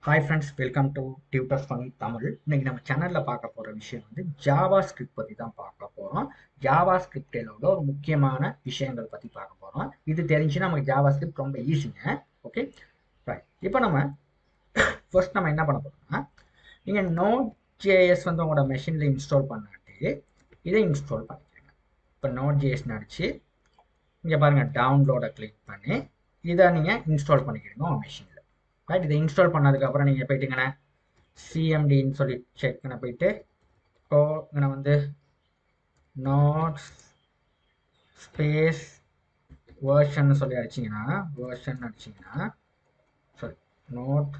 hi friends welcome to tutor fun Tamil இன்னைக்கு நம்ம சேனலில் பார்க்க போகிற விஷயம் வந்து ஜாவா ஸ்கிரிப்ட் பற்றி தான் பார்க்க போகிறோம் ஜாவா ஸ்கிரிப்டில் உள்ள ஒரு முக்கியமான விஷயங்கள் பற்றி பார்க்க போகிறோம் இது தெரிஞ்சுன்னா நமக்கு ஜாவா ஸ்கிரிப்ட் ரொம்ப ஈஸிங்க ஓகே ரைட் இப்போ நம்ம ஃபர்ஸ்ட் நம்ம என்ன பண்ண போகிறோம்னா நீங்கள் நோட் ஜேஎஸ் வந்து உங்களோட மெஷினில் இன்ஸ்டால் பண்ணாட்டி இதை இன்ஸ்டால் பண்ணிக்கிறீங்க இப்போ நோட் ஜேஎஸ்னு அடித்து இங்கே பாருங்கள் டவுன்லோடை கிளிக் பண்ணி இதை நீங்கள் இன்ஸ்டால் பண்ணிக்கிறீங்க உங்கள் மெஷினில் ரைட் இதை இன்ஸ்டால் பண்ணதுக்கப்புறம் நீங்கள் போயிட்டீங்கன்னா சிஎம்டின்னு சொல்லி செக் பண்ண போயிட்டு இப்போ இங்கே வந்து நோட்ஸ் ஸ்பேஸ் வேர்ஷன் சொல்லி அடிச்சிங்கன்னா வேர்ஷன் அடிச்சிங்கன்னா சாரி நோட்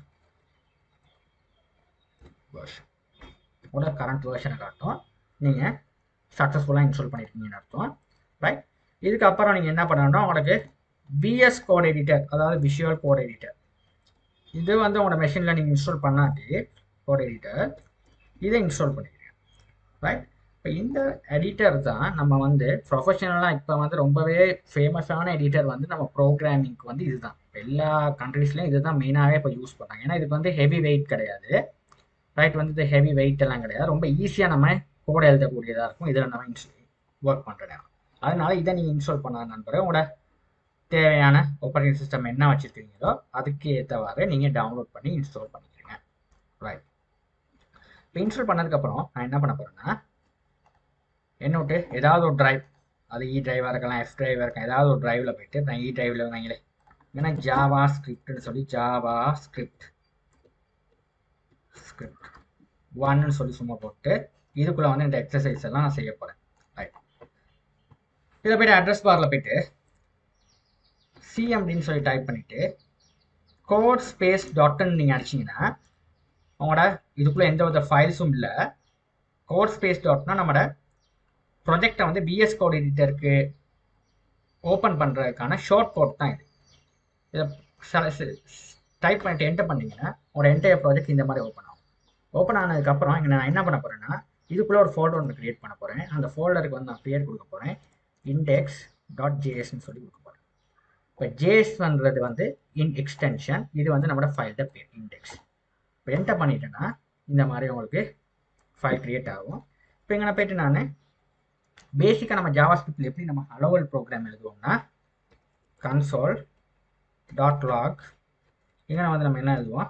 வேர்ஷன் உங்களோட கரண்ட் வேர்ஷனை காட்டும் நீங்கள் சக்ஸஸ்ஃபுல்லாக இன்ஸ்டால் பண்ணியிருக்கீங்கன்னு அர்த்தம் ரைட் இதுக்கப்புறம் நீங்கள் என்ன பண்ணணும்னா உங்களுக்கு பிஎஸ் கோட் எடிட்டர் அதாவது விஷுவல் கோட் எடிட்டர் இது வந்து உங்களோட மெஷினில் நீங்கள் இன்ஸ்டால் பண்ணாட்டி கோட் எடிட்டர் இதை இன்ஸ்டால் பண்ணிக்கிறேன் ரைட் இப்போ இந்த எடிட்டர் தான் நம்ம வந்து ப்ரொஃபஷனலாக இப்போ வந்து ரொம்பவே ஃபேமஸான எடிட்டர் வந்து நம்ம ப்ரோக்ராமிங்க்கு வந்து இதுதான் எல்லா கண்ட்ரீஸ்லையும் இதுதான் மெயினாகவே இப்போ யூஸ் பண்ணுறாங்க ஏன்னா இதுக்கு வந்து ஹெவி வெயிட் கிடையாது ரைட் வந்து இது ஹெவி வெயிட் எல்லாம் கிடையாது ரொம்ப ஈஸியாக நம்ம கோட் எழுதக்கூடியதாக இருக்கும் இதில் நம்ம இன்ஸ் ஒர்க் பண்ணுறேன் அதனால இதை நீங்கள் இன்ஸ்டால் பண்ண நண்பர் உங்களோட தேவையான ஆப்ரேட்டிங் சிஸ்டம் என்ன வச்சுருக்கீங்களோ அதுக்கு ஏற்றவாறு நீங்கள் டவுன்லோட் பண்ணி இன்ஸ்டால் பண்ணிக்கிறீங்க ரைட் இப்போ இன்ஸ்டால் பண்ணதுக்கப்புறம் நான் என்ன பண்ண போகிறேன்னா என்னோட்டு ஏதாவது ஒரு டிரைவ் அது இ டிரைவாக இருக்கலாம் எஃப் டிரைவாக இருக்கலாம் ஏதாவது ஒரு டிரைவில் போயிட்டு நான் இ டிரைவில் வாங்களே ஏன்னா ஜாவா ஸ்கிரிப்ட்னு சொல்லி ஜாவா ஸ்கிரிப்ட் ஸ்கிரிப்ட் ஒன்னு சொல்லி சும்மா போட்டு இதுக்குள்ளே வந்து இந்த எக்ஸசைஸ் எல்லாம் நான் செய்ய போகிறேன் ரைட் இதில் போய்ட்டு அட்ரஸ் பாரில் போயிட்டு சிஎம்டின்னு சொல்லி டைப் பண்ணிவிட்டு கோட் ஸ்பேஸ் டாட்னு நீங்கள் அடிச்சிங்கன்னா உங்களோட இதுக்குள்ளே எந்த வித ஃபைல்ஸும் இல்லை கோட் ஸ்பேஸ் டாட்னா நம்மளோட ப்ரொஜெக்டை வந்து பிஎஸ் கோட் எடிட்டருக்கு ஓப்பன் பண்ணுறதுக்கான ஷார்ட் கோட் தான் இது இதை டைப் பண்ணிட்டு என்டர் பண்ணிங்கன்னா உங்களோட என்டையர் ப்ராஜெக்ட் இந்த மாதிரி ஓப்பன் ஆகும் ஓப்பன் ஆனதுக்கப்புறம் இங்கே நான் என்ன பண்ண போகிறேன்னா இதுக்குள்ளே ஒரு ஃபோல்டர் ஒன்று க்ரியேட் பண்ண போகிறேன் அந்த ஃபோல்டருக்கு வந்து நான் பேர் கொடுக்க போகிறேன் இண்டெக்ஸ் டாட் ஜேஎஸ்ன்னு சொல்லி கொடுக்க போகிறேன் இப்போ ஜேஎஸ்ன்றது வந்து இன் எக்ஸ்டென்ஷன் இது வந்து நம்மளோட ஃபைல்ட பேர் இண்டெக்ஸ் இப்போ என்டர் பண்ணிட்டேன்னா இந்த மாதிரி உங்களுக்கு ஃபைல் க்ரியேட் ஆகும் இப்போ இங்கே போயிட்டு நான் பேசிக்காக நம்ம ஜாவா ஸ்கிரிப்டில் எப்படி நம்ம அலோவல் ப்ரோக்ராம் எழுதுவோம்னா கன்சோல் டாட் லாக் இங்கே வந்து நம்ம என்ன எழுதுவோம்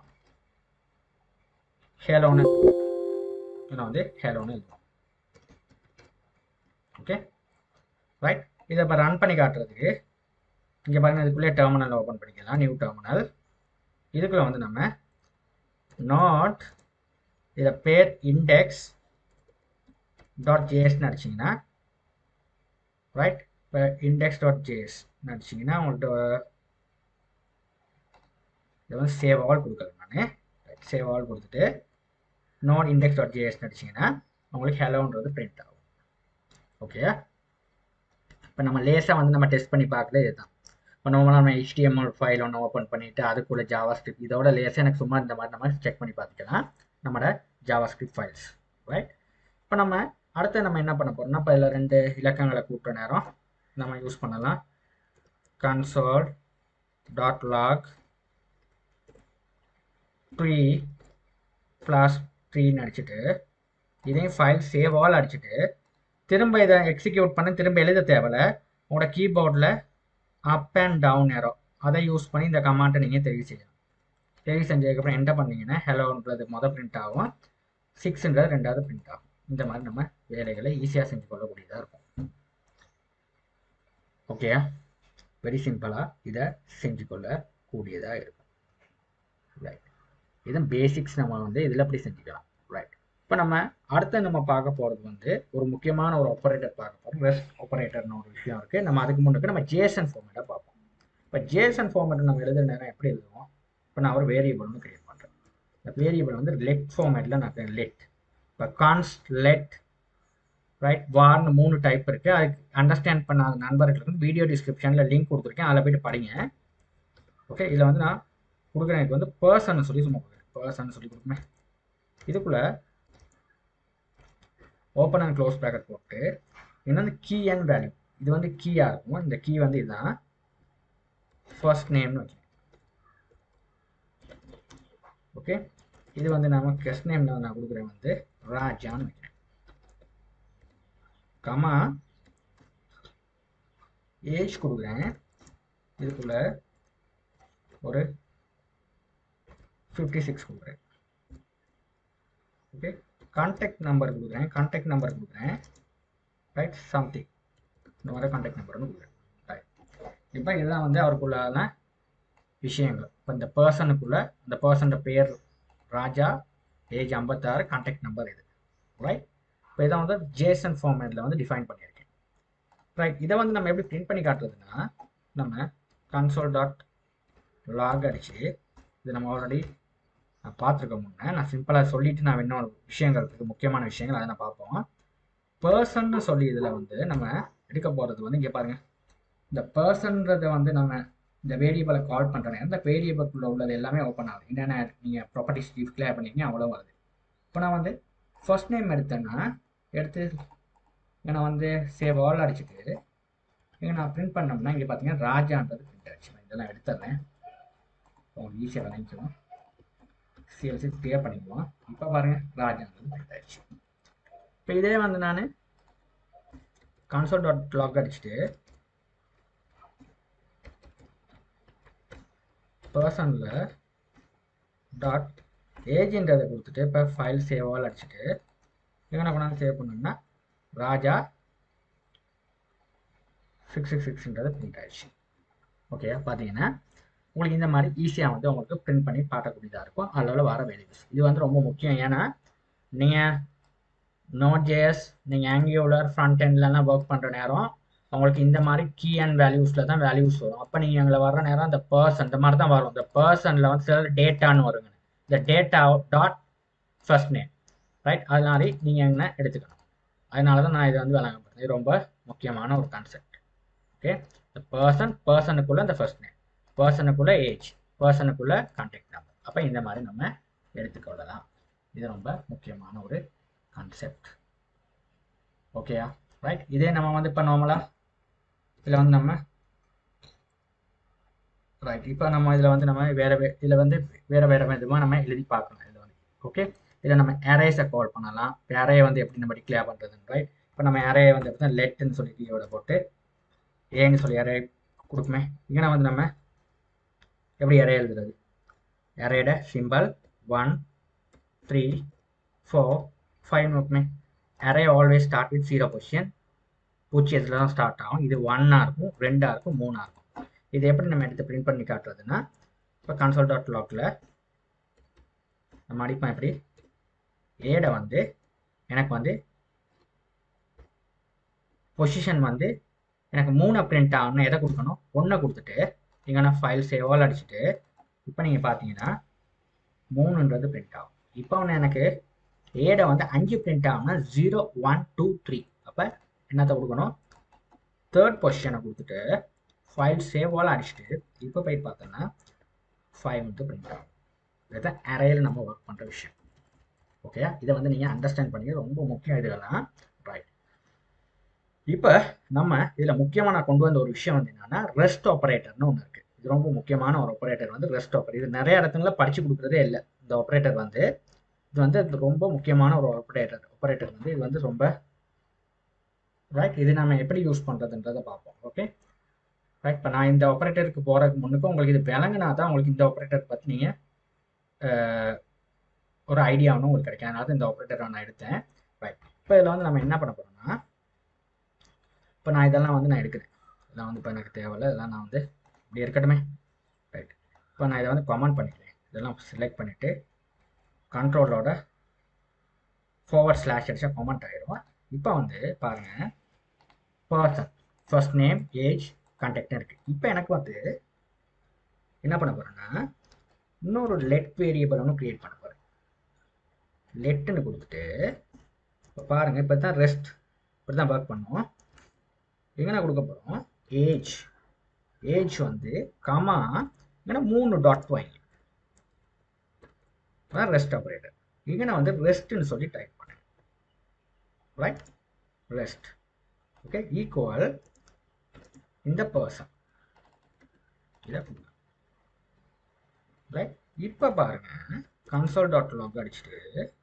ஹேலோன்னு இதில் வந்து ஹேலோன்னு எழுதுவோம் ஓகே ரைட் இதை இப்போ ரன் பண்ணி காட்டுறதுக்கு இங்கே பாருங்கள் இதுக்குள்ளே டெர்மினல் ஓப்பன் பண்ணிக்கலாம் நியூ டெர்மினல் இதுக்குள்ளே வந்து நம்ம நாட் இதை பேர் இண்டெக்ஸ் டாட் ஜேஎஸ்னு அடிச்சிங்கன்னா ரைட் இப்போ இண்டெக்ஸ் டாட் ஜேஎஸ் அடிச்சிங்கன்னா உங்கள்கிட்ட இதை வந்து சேவ் ஆல் கொடுக்குறேன் நான் சேவ் ஆல் கொடுத்துட்டு நோட் இண்டெக்ஸ் டாட் ஜேஎஸ் அடிச்சிங்கன்னா உங்களுக்கு ஹெலோன்றது பிரிண்ட் ஆகும் ஓகே இப்போ நம்ம லேஸாக வந்து நம்ம டெஸ்ட் பண்ணி பார்க்கல இதுதான் இப்போ நம்ம நம்ம ஹெச்டிஎம்எல் ஃபைல் ஒன்று ஓப்பன் பண்ணிவிட்டு அதுக்குள்ள ஜாவா ஸ்கிரிப்ட் இதோட லேஸாக எனக்கு சும்மா இந்த மாதிரி நம்ம செக் பண்ணி பார்த்துக்கலாம் நம்மளோட ஜாவா ஸ்கிரிப்ட் ஃபைல்ஸ் ரைட் இப்போ நம்ம அடுத்து நம்ம என்ன பண்ண போகிறோம்னா இப்போ இதில் ரெண்டு இலக்கங்களை கூப்பிட்ட நேரம் நம்ம யூஸ் பண்ணலாம் console dot log three plus த்ரீன்னு அடிச்சுட்டு இதையும் ஃபைல் சேவ் ஆல் அடிச்சுட்டு திரும்ப இதை எக்ஸிக்யூட் பண்ண திரும்ப எழுத தேவையில்ல உங்களோட கீபோர்டில் அப் அண்ட் டவுன் ஏரோ அதை யூஸ் பண்ணி இந்த கமாண்டை நீங்கள் தெரிவு செய்யலாம் தெரிவு செஞ்சதுக்கப்புறம் என்ன பண்ணீங்கன்னா ஹெலோன்றது மொதல் பிரிண்ட் ஆகும் சிக்ஸ்ன்றது ரெண்டாவது பிரிண்ட் ஆகும் இந்த மாதிரி நம்ம வேலைகளை ஈஸியாக செஞ்சு கொள்ளக்கூடியதாக இருக்கும் ஓகே வெரி சிம்பிளாக இதை செஞ்சு கொள்ளக்கூடியதாக இருக்கும் ரைட் இதன் பேசிக்ஸ் நம்ம வந்து இதில் அப்படி செஞ்சுக்கலாம் ரைட் இப்போ நம்ம அடுத்து நம்ம பார்க்க போகிறது வந்து ஒரு முக்கியமான ஒரு ஆப்ரேட்டர் பார்க்க போகிறோம் ரெஸ்ட் ஆப்ரேட்டர்னு ஒரு விஷயம் இருக்குது நம்ம அதுக்கு முன்னுக்கு நம்ம ஜேசன் ஃபார்மேட்டை பார்ப்போம் இப்போ ஜேசன் ஃபார்மேட்டை நம்ம எழுதுற நேரம் எப்படி எழுதுவோம் இப்போ நான் ஒரு வேரியபிள் ஒன்று கிரியேட் பண்ணுறேன் இந்த வேரியபிள் வந்து லெட் ஃபார்மேட்டில் நான் லெட் இப்போ கான்ஸ்ட் லெட் ரைட் வார்னு மூணு டைப் இருக்குது அதுக்கு அண்டர்ஸ்டாண்ட் பண்ணாத நண்பர்களுக்கு வந்து வீடியோ டிஸ்கிரிப்ஷனில் லிங்க் கொடுத்துருக்கேன் அதில் போய்ட்டு படிங்க ஓகே இதில் வந்து நான் கொடுக்குறேன் எனக்கு வந்து பர்சன் சொல்லி சும்மா கொடுக்குறேன் பர்சன் சொல்லி கொடுக்குமே இதுக்குள்ளே ஓப்பன் அண்ட் க்ளோஸ் ப்ராக்கெட் போட்டு இன்னொன்று கீ அண்ட் வேல்யூ இது வந்து கீயாக இருக்கும் இந்த கீ வந்து இதுதான் ஃபர்ஸ்ட் நேம்னு வைக்கிறேன் ஓகே இது வந்து நம்ம கெஸ்ட் நேமில் நான் கொடுக்குறேன் வந்து ராஜான்னு வைக்கிறேன் கமா ஏஜ் கொடுக்குறேன் இதுக்குள்ள ஒரு ஃபிஃப்டி சிக்ஸ் கொடுக்குறேன் ஓகே கான்டாக்ட் நம்பர் கொடுக்குறேன் கான்டாக்ட் நம்பர் கொடுக்குறேன் ரைட் சம்திங் இந்த மாதிரி கான்டாக்ட் நம்பர் வந்து கொடுக்குறேன் ரைட் இப்போ இதுதான் வந்து அவருக்குள்ளான விஷயங்கள் இப்போ இந்த பர்சனுக்குள்ள இந்த பர்சனோட பேர் ராஜா ஏஜ் ஐம்பத்தாறு கான்டாக்ட் நம்பர் இது ரைட் இப்போ இதை வந்து ஜேசன் ஃபார்மேட்டில் வந்து டிஃபைன் பண்ணியிருக்கேன் ரைட் இதை வந்து நம்ம எப்படி பிரிண்ட் பண்ணி காட்டுறதுன்னா நம்ம கன்சோல் டாட் லாக் அடிச்சு இது நம்ம ஆல்ரெடி நான் பார்த்துருக்க முன்னே நான் சிம்பிளாக சொல்லிட்டு நான் இன்னொரு விஷயங்கள் இருக்குது முக்கியமான விஷயங்கள் அதை நான் பார்ப்போம் பர்சன்னு சொல்லி இதில் வந்து நம்ம எடுக்க போகிறது வந்து இங்கே பாருங்கள் இந்த பர்சன்றதை வந்து நம்ம இந்த வேரியபிளை கால் பண்ணுற நேரம் இந்த வேரியபிள்குள்ளே உள்ளது எல்லாமே ஓப்பன் ஆகுது என்னென்ன நீங்கள் ப்ராப்பர்ட்டிஸ் டிக்ளேர் பண்ணீங்க அவ்வளோ வருது இப்போ நான் வந்து ஃபர்ஸ்ட் நேம் எடுத்தேன்னா எடுத்து இங்கே நான் வந்து சேவ் ஆல் அடிச்சுட்டு இங்கே நான் பிரிண்ட் பண்ணோம்னா இங்கே பார்த்தீங்கன்னா ராஜான்றது பிரிண்ட் ஆச்சு நான் இதெல்லாம் எடுத்துடுறேன் உங்களுக்கு ஈஸியாக விளங்கிக்குவோம் சிஎல்சி கிளியர் பண்ணிக்குவோம் இப்போ பாருங்கள் ராஜான்றது பிரிண்ட் ஆயிடுச்சு இப்போ இதே வந்து நான் கன்சோல் டாட் லாக் அடிச்சுட்டு பர்சனில் டாட் ஏஜென்றதை கொடுத்துட்டு இப்போ ஃபைல் சேவ் ஆல் அடிச்சுட்டு எங்கே பண்ணாலும் சேவ் பண்ணோம்னா ராஜா சிக்ஸ் சிக்ஸ் சிக்ஸ்ன்றது பிரிண்ட் ஆயிடுச்சு ஓகே பார்த்தீங்கன்னா உங்களுக்கு இந்த மாதிரி ஈஸியாக வந்து உங்களுக்கு பிரிண்ட் பண்ணி பார்க்கக்கூடியதாக இருக்கும் அதில் வர வேல்யூஸ் இது வந்து ரொம்ப முக்கியம் ஏன்னா நீங்கள் நோட் ஜேஎஸ் நீங்கள் ஆங்கியோலர் ஃப்ரண்ட் எண்ட்லலாம் ஒர்க் பண்ணுற நேரம் உங்களுக்கு இந்த மாதிரி கீ அண்ட் வேல்யூஸில் தான் வேல்யூஸ் வரும் அப்போ நீங்கள் எங்களை வர்ற நேரம் அந்த பர்சன் இந்த மாதிரி தான் வரும் இந்த பர்சனில் வந்து சில டேட்டான்னு வருங்க இந்த data dot first name right அதனால நீங்கள் என்ன எடுத்துக்கணும் அதனால தான் நான் இதை வந்து விளங்கப்படுறேன் இது ரொம்ப முக்கியமான ஒரு கான்செப்ட் ஓகே இந்த பர்சன் பர்சனுக்குள்ள இந்த ஃபர்ஸ்ட் நேம் பர்சனுக்குள்ள ஏஜ் பர்சனுக்குள்ள கான்டாக்ட் நம்பர் அப்போ இந்த மாதிரி நம்ம எடுத்துக்கொள்ளலாம் இது ரொம்ப முக்கியமான ஒரு கான்செப்ட் ஓகேயா ரைட் இதே நம்ம வந்து இப்போ நார்மலாக இதில் வந்து நம்ம ரைட் இப்போ நம்ம இதில் வந்து நம்ம வேறு வே இதில் வந்து வேறு வேறு விதமாக நம்ம எழுதி பார்க்கணும் இதில் வந்து ஓகே இதில் நம்ம அரேஸை கால் பண்ணலாம் இப்போ அரேயை வந்து எப்படி நம்ம டிக்ளேர் பண்ணுறதுன்னு ரைட் இப்போ நம்ம அரேயை வந்து எப்படி லெட்டுன்னு சொல்லி கீழோட போட்டு ஏன்னு சொல்லி அரே கொடுக்குமே இங்கே வந்து நம்ம எப்படி அரே எழுதுறது அரேட simple one three four five நோக்குமே array always start with zero position பூஜ்ஜியத்தில் தான் ஸ்டார்ட் ஆகும் இது ஒன்னாக இருக்கும் ரெண்டாக இருக்கும் மூணாக இருக்கும் இது எப்படி நம்ம எடுத்து பிரிண்ட் பண்ணி காட்டுறதுன்னா இப்போ கன்சோல் டாட் லாக்கில் நம்ம அடிப்போம் எப்படி ஏடை வந்து எனக்கு வந்து பொசிஷன் வந்து எனக்கு மூணை பிரிண்ட் ஆகணும்னு எதை கொடுக்கணும் ஒன்றை கொடுத்துட்டு இங்கே நான் ஃபைல் சேவால் அடிச்சுட்டு இப்போ நீங்கள் பார்த்தீங்கன்னா மூணுன்றது பிரிண்ட் ஆகும் இப்போ ஒன்று எனக்கு ஏடை வந்து அஞ்சு பிரிண்ட் ஆகும்னா ஜீரோ ஒன் டூ த்ரீ அப்போ என்னத்தை கொடுக்கணும் தேர்ட் பொசிஷனை கொடுத்துட்டு ஃபைல் சேவால் அடிச்சுட்டு இப்போ போய் பார்த்தோன்னா ஃபைவ் வந்து பிரிண்ட் ஆகும் இதுதான் அரையில் நம்ம ஒர்க் பண்ணுற விஷயம் ஓகே இதை வந்து நீங்கள் அண்டர்ஸ்டாண்ட் பண்ணி ரொம்ப முக்கியம் இதெல்லாம் ரைட் இப்போ நம்ம இதில் முக்கியமாக நான் கொண்டு வந்த ஒரு விஷயம் வந்து என்னன்னா ரெஸ்ட் ஆப்ரேட்டர்னு ஒன்று இருக்குது இது ரொம்ப முக்கியமான ஒரு ஆப்ரேட்டர் வந்து ரெஸ்ட் ஆப்ரேட்டர் இது நிறைய இடத்துல படித்து கொடுக்குறதே இல்லை இந்த ஆப்ரேட்டர் வந்து இது வந்து ரொம்ப முக்கியமான ஒரு ஆப்ரேட்டர் ஆப்ரேட்டர் வந்து இது வந்து ரொம்ப ரைட் இது நம்ம எப்படி யூஸ் பண்ணுறதுன்றதை பார்ப்போம் ஓகே ரைட் இப்போ நான் இந்த ஆப்ரேட்டருக்கு போகிறதுக்கு முன்னுக்கு உங்களுக்கு இது விளங்குனா தான் உங்களுக்கு இந்த ஆப்ரேட்டர் பற்றி நீங்கள் ஒரு ஐடியா ஒன்று உங்களுக்கு கிடைக்கும் அதனால இந்த ஆப்ரேட்டரை நான் எடுத்தேன் ரைட் இப்போ இதில் வந்து நம்ம என்ன பண்ண போகிறோம்னா இப்போ நான் இதெல்லாம் வந்து நான் எடுக்கிறேன் இதெல்லாம் வந்து இப்போ எனக்கு தேவையில்லை இதெல்லாம் நான் வந்து இப்படி இருக்கட்டுமே ரைட் இப்போ நான் இதை வந்து கமெண்ட் பண்ணிக்கிறேன் இதெல்லாம் செலக்ட் பண்ணிவிட்டு கண்ட்ரோலோட ஃபார்வர்ட் ஸ்லாஷ் அடிச்சா கமெண்ட் ஆகிடும் இப்போ வந்து பாருங்கள் person first name age contact இருக்குது இப்போ எனக்கு வந்து என்ன பண்ண போகிறேன்னா இன்னொரு லெட் வேரியபிள் ஒன்று க்ரியேட் பண்ண போகிறேன் லெட்டுன்னு கொடுத்துட்டு இப்போ பாருங்கள் இப்போ தான் ரெஸ்ட் இப்படி தான் ஒர்க் பண்ணுவோம் எங்கே கொடுக்க போகிறோம் ஏஜ் ஏஜ் வந்து கமா இங்கே மூணு டாட் வாங்கி அதான் ரெஸ்ட் ஆப்ரேட்டர் இங்கே நான் வந்து ரெஸ்ட்னு சொல்லி டைப் பண்ணேன் ரைட் ரெஸ்ட் ஓகே ஈக்குவல் இந்த பர்சன் இதை ரைட் இப்போ பாருங்க கன்சோல் டாட் லாக் அடிச்சுட்டு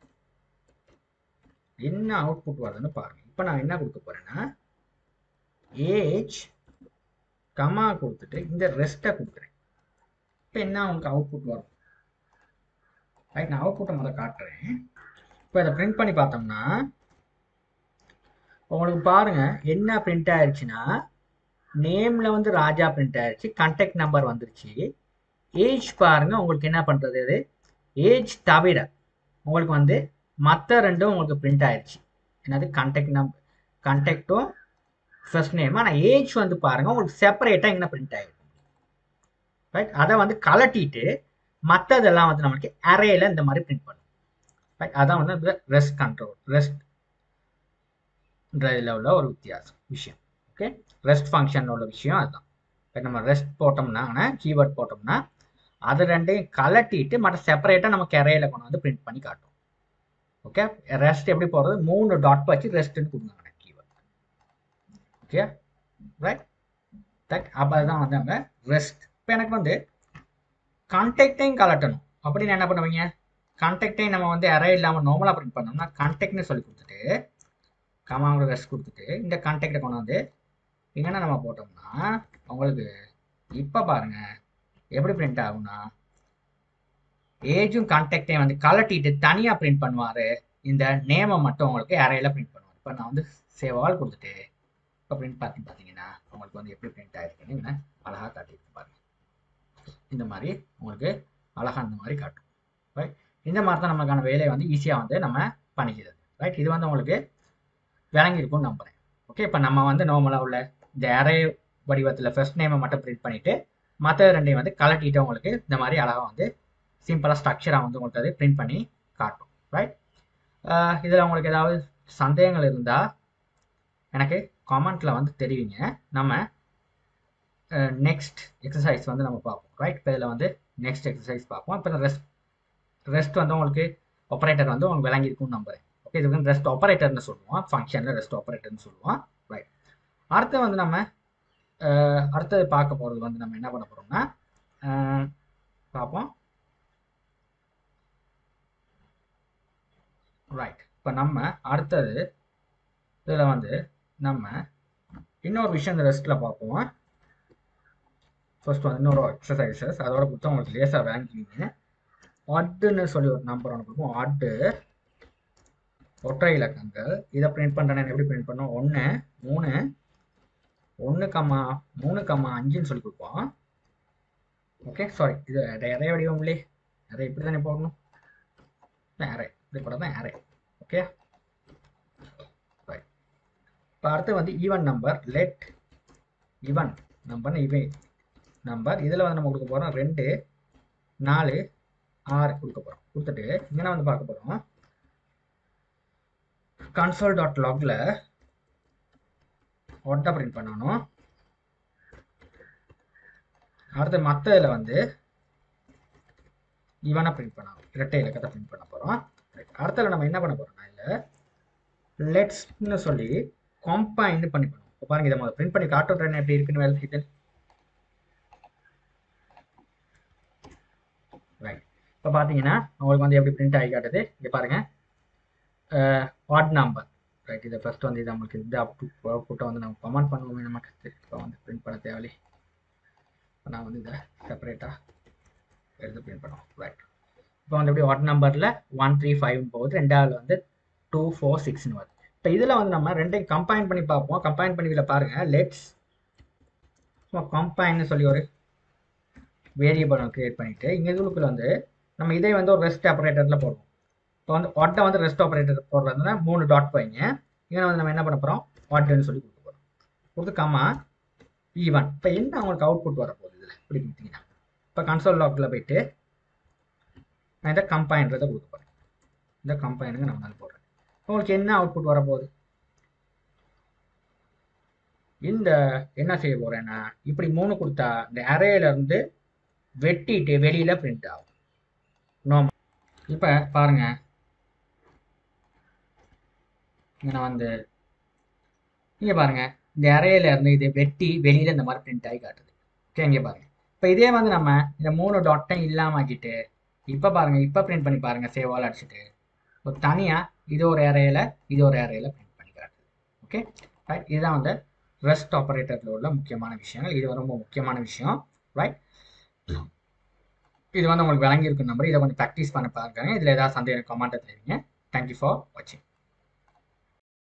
என்ன அவுட்புட் வருதுன்னு பாருங்க இப்போ நான் என்ன கொடுக்க போறேன்னா ஏஜ் கமா கொடுத்துட்டு இந்த ரெஸ்ட்டை கொடுக்குறேன் இப்போ என்ன உங்களுக்கு அவுட்புட் வரும் ரைட் நான் அவுட்புட்டை முதல்ல காட்டுறேன் இப்போ இதை பிரிண்ட் பண்ணி பார்த்தோம்னா உங்களுக்கு பாருங்க என்ன பிரிண்ட் ஆயிடுச்சுன்னா நேம்ல வந்து ராஜா பிரிண்ட் ஆயிடுச்சு கான்டாக்ட் நம்பர் வந்துருச்சு ஏஜ் பாருங்க உங்களுக்கு என்ன பண்றது அது ஏஜ் தவிர உங்களுக்கு வந்து மற்ற ரெண்டும் உங்களுக்கு பிரிண்ட் ஆயிடுச்சு என்னது கான்டாக்ட் நம்பர் கான்டாக்டும் ஃபர்ஸ்ட் நேம் ஆனால் ஏஜ் வந்து பாருங்க உங்களுக்கு செப்பரேட்டாக என்ன பிரிண்ட் ஆகிடும் ரைட் அதை வந்து கலட்டிட்டு மற்றதெல்லாம் வந்து நம்மளுக்கு அரேல இந்த மாதிரி பிரிண்ட் பண்ணும் ரைட் அதான் வந்து ரெஸ்ட் கண்ட்ரோல் ரெஸ்ட் இதில் உள்ள ஒரு வித்தியாசம் விஷயம் ஓகே ரெஸ்ட் ஃபங்க்ஷன் உள்ள விஷயம் அதுதான் இப்போ நம்ம ரெஸ்ட் போட்டோம்னா கீவேர்ட் போட்டோம்னா அது ரெண்டையும் கலட்டிட்டு மற்ற செப்பரேட்டாக நம்ம கரையில கொண்டு வந்து பிரிண்ட் பண்ணி காட்டும் ஓகே ரெஸ்ட் எப்படி போடுறது மூணு டாட் வச்சு ரெஸ்ட்னு கொடுங்க கீவேர்ட் ஓகே ரைட் தட் அப்போ அதுதான் வந்து நம்ம ரெஸ்ட் இப்போ எனக்கு வந்து கான்டாக்டையும் கலட்டணும் அப்படின்னு என்ன பண்ணுவீங்க கான்டாக்டையும் நம்ம வந்து அரே இல்லாமல் நார்மலாக பிரிண்ட் பண்ணோம்னா கான்டாக்ட்னு சொல்லி கொடுத்துட்டு கமாவோட ரெஸ்ட் கொடுத்துட்டு இந்த கான்டாக்டை கொண்டு வந்து என்னென்ன நம்ம போட்டோம்னா உங்களுக்கு இப்போ பாருங்க எப்படி பிரிண்ட் ஆகும்னா ஏஜும் கான்டாக்டையும் வந்து கலட்டிட்டு தனியாக பிரிண்ட் பண்ணுவார் இந்த நேமை மட்டும் உங்களுக்கு அறையில் பிரிண்ட் பண்ணுவார் இப்போ நான் வந்து சேவ் ஆல் கொடுத்துட்டு இப்போ பிரிண்ட் பார்த்து பார்த்தீங்கன்னா உங்களுக்கு வந்து எப்படி பிரிண்ட் ஆயிருக்குன்னு அழகாக காட்டியிருக்கு பாருங்க இந்த மாதிரி உங்களுக்கு அழகாக இந்த மாதிரி காட்டும் ரைட் இந்த மாதிரி தான் நமக்கான வேலையை வந்து ஈஸியாக வந்து நம்ம பண்ணிக்கிறது ரைட் இது வந்து உங்களுக்கு விளங்கியிருக்கும்னு நம்புகிறேன் ஓகே இப்போ நம்ம வந்து நார்மலாக உள்ள இந்த அரே வடிவத்தில் ஃபர்ஸ்ட் நேமை மட்டும் பிரிண்ட் பண்ணிவிட்டு மற்ற ரெண்டையும் வந்து கலட்டிட்டு உங்களுக்கு இந்த மாதிரி அழகாக வந்து சிம்பிளாக ஸ்ட்ரக்சராக வந்து உங்களுக்கு அது பிரிண்ட் பண்ணி காட்டும் ரைட் இதில் உங்களுக்கு ஏதாவது சந்தேகங்கள் இருந்தால் எனக்கு கமெண்ட்டில் வந்து தெரிவிங்க நம்ம நெக்ஸ்ட் எக்ஸசைஸ் வந்து நம்ம பார்ப்போம் ரைட் இப்போ இதில் வந்து நெக்ஸ்ட் எக்ஸசைஸ் பார்ப்போம் இப்போ ரெஸ்ட் ரெஸ்ட் வந்து உங்களுக்கு ஆப்ரேட்டர் வந்து உங்களுக்கு விளங்கியிருக்கும்னு நம்புறேன் ஓகே இது வந்து ரெஸ்ட் ஆப்ரேட்டர்னு சொல்லுவோம் ஃபங்க்ஷனில் ரெஸ்ட் ஆப்ரேட்டர்னு சொல்லுவோம் ரைட் அடுத்து வந்து நம்ம அடுத்தது பார்க்க போகிறது வந்து நம்ம என்ன பண்ண போகிறோம்னா பார்ப்போம் ரைட் இப்போ நம்ம அடுத்தது இதில் வந்து நம்ம இன்னொரு விஷயம் இந்த ரெஸ்ட்டில் பார்ப்போம் ஃபர்ஸ்ட் வந்து இன்னொரு எக்ஸசைசஸ் அதோட கொடுத்தா உங்களுக்கு லேசாக வாங்கிக்கிங்க ஆட்டுன்னு சொல்லி ஒரு நம்பர் ஒன்று கொடுப்போம் ஆட்டு ஒற்றை இலக்கங்கள் இதை பிரிண்ட் பண்ணுறேன் எப்படி பிரிண்ட் பண்ணோம் ஒன்று மூணு ஒன்று கம்மா மூணு கம்மா அஞ்சுன்னு சொல்லி கொடுப்போம் ஓகே சாரி இது நிறைய வடிவம் இல்லையே நிறைய இப்படி தானே போடணும் அரே இப்படி போட தான் அரே ஓகே ரைட் இப்போ அடுத்து வந்து ஈவன் நம்பர் லெட் ஈவன் நம்பர்னு இவன் நம்பர் இதில் வந்து நம்ம கொடுக்க போகிறோம் ரெண்டு நாலு ஆறு கொடுக்க போகிறோம் கொடுத்துட்டு இங்கே வந்து பார்க்க போகிறோம் கன்சோல் டாட் லாக்ல ஒட்டை பிரிண்ட் பண்ணணும் அடுத்து மற்ற இதில் வந்து இவனை பிரிண்ட் பண்ணணும் இரட்டை இலக்கத்தை பிரிண்ட் பண்ண போகிறோம் அடுத்ததில் நம்ம என்ன பண்ண போகிறோம்னா இதில் லெட்ஸ்னு சொல்லி கம்பைன் பண்ணி பண்ணுவோம் இப்போ பாருங்க இதை முதல்ல பிரிண்ட் பண்ணி காட்டுறேன் எப்படி இருக்குன்னு வேலை செய்யுது ரைட் இப்போ பார்த்தீங்கன்னா உங்களுக்கு வந்து எப்படி பிரிண்ட் ஆகி காட்டுது இங்கே பாருங்கள் வாட் நம்பர் ரைட் இதை ஃபஸ்ட் வந்து இது நம்மளுக்கு இந்த அப் அவுட்புட்டை வந்து நம்ம கமெண்ட் பண்ணுவோமே நமக்கு இப்போ வந்து பிரிண்ட் பண்ண தேவையில்லை இப்போ நான் வந்து இதை செப்பரேட்டாக எடுத்து பிரிண்ட் பண்ணுவோம் ரைட் இப்போ வந்து எப்படி வாட் நம்பரில் ஒன் த்ரீ ஃபைவ் போகுது ரெண்டாவது வந்து டூ ஃபோர் சிக்ஸ்னு வருது இப்போ இதில் வந்து நம்ம ரெண்டையும் கம்பைன் பண்ணி பார்ப்போம் கம்பைன் பண்ணி இதில் பாருங்கள் லெட்ஸ் சும்மா கம்பைன்னு சொல்லி ஒரு வேரியபிள் கிரியேட் பண்ணிவிட்டு இங்கே இதுக்குள்ள வந்து நம்ம இதே வந்து ஒரு ரெஸ்ட் ஆப்ரேட்டரில் போடுவோம் இப்போ வந்து ஒட்டை வந்து ரெஸ்ட் ஆப்ரேட்டர் போடுறதுனா மூணு டாட் வைங்க இங்கே வந்து நம்ம என்ன பண்ண போகிறோம் ஒட்டுன்னு சொல்லி கொடுக்க போகிறோம் கொடுத்து கம்மா ஈவன் இப்போ என்ன அவங்களுக்கு அவுட்புட் வரப்போகுது இதில் இப்படி கொடுத்தீங்கன்னா இப்போ கன்சோல் லாக்கில் போயிட்டு நான் இந்த கம்பைன்றதை கொடுக்க போகிறேன் இந்த கம்பைனுங்க நான் வந்து போடுறேன் உங்களுக்கு என்ன அவுட்புட் வரப்போகுது இந்த என்ன செய்ய போகிறேன்னா இப்படி மூணு கொடுத்தா இந்த அரேலேருந்து வெட்டிட்டு வெளியில் பிரிண்ட் ஆகும் நோம் இப்போ பாருங்க இங்கே வந்து இங்கே பாருங்க இந்த அறையில இருந்து இது வெட்டி வெளியில் இந்த மாதிரி பிரிண்ட் ஆகி காட்டுது ஓகே இங்கே பாருங்க இப்போ இதே வந்து நம்ம இந்த மூணு டாட்டையும் இல்லாம ஆக்கிட்டு இப்போ பாருங்கள் இப்போ பிரிண்ட் பண்ணி பாருங்கள் சேவ் ஆல் அடிச்சுட்டு ஒரு தனியாக இது ஒரு ஏரையில் இது ஒரு ஏரையில் பிரிண்ட் பண்ணி காட்டுது ஓகே ரைட் இதுதான் வந்து ரெஸ்ட் ஆப்ரேட்டரில் உள்ள முக்கியமான விஷயங்கள் இது ரொம்ப முக்கியமான விஷயம் ரைட் இது வந்து உங்களுக்கு விளங்கியிருக்கும் நம்பர் இதை கொஞ்சம் ப்ராக்டிஸ் பண்ண பாருங்க இதில் ஏதாவது சந்தேகம் கமெண்ட்டை தெரிவிங்க தேங்க்யூ ஃபார் வாட்சிங்